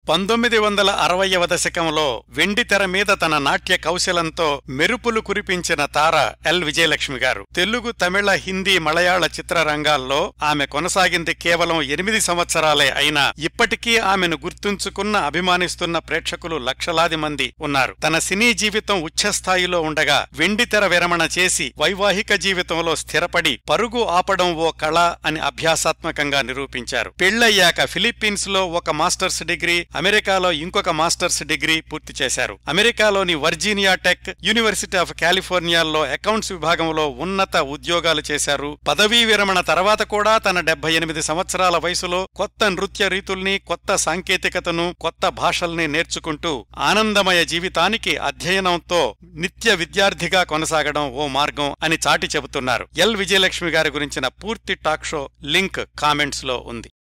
పంతొమ్మిది వందల అరవయవ దశకంలో వెండి తెర మీద తన నాట్య కౌశలంతో మెరుపులు కురిపించిన తార ఎల్ విజయలక్ష్మి గారు తెలుగు తమిళ హిందీ మలయాళ చిత్రరంగాల్లో ఆమె కొనసాగింది కేవలం ఎనిమిది సంవత్సరాలే అయినా ఇప్పటికీ ఆమెను గుర్తుంచుకున్న అభిమానిస్తున్న ప్రేక్షకులు లక్షలాది మంది ఉన్నారు తన సినీ జీవితం ఉచ్ఛస్థాయిలో ఉండగా వెండి తెర విరమణ చేసి వైవాహిక జీవితంలో స్థిరపడి పరుగు ఆపడం ఓ కళ అని అభ్యాసాత్మకంగా నిరూపించారు పెళ్లయ్యాక ఫిలిప్పీన్స్ లో ఒక మాస్టర్స్ డిగ్రీ అమెరికాలో ఇంకొక మాస్టర్స్ డిగ్రీ పూర్తి చేశారు అమెరికాలోని వర్జీనియా టెక్ యూనివర్సిటీ ఆఫ్ కాలిఫోర్నియాలో అకౌంట్స్ విభాగంలో ఉన్నత ఉద్యోగాలు చేశారు పదవీ విరమణ తర్వాత కూడా తన డెబ్బై ఎనిమిది సంవత్సరాల వయసులో కొత్త నృత్య రీతుల్ని కొత్త సాంకేతికతను కొత్త భాషల్ని నేర్చుకుంటూ ఆనందమయ జీవితానికి అధ్యయనంతో నిత్య విద్యార్థిగా కొనసాగడం ఓ మార్గం అని చాటి చెబుతున్నారు ఎల్ విజయలక్ష్మి గారి గురించిన పూర్తి టాక్ షో లింక్ కామెంట్స్ లో ఉంది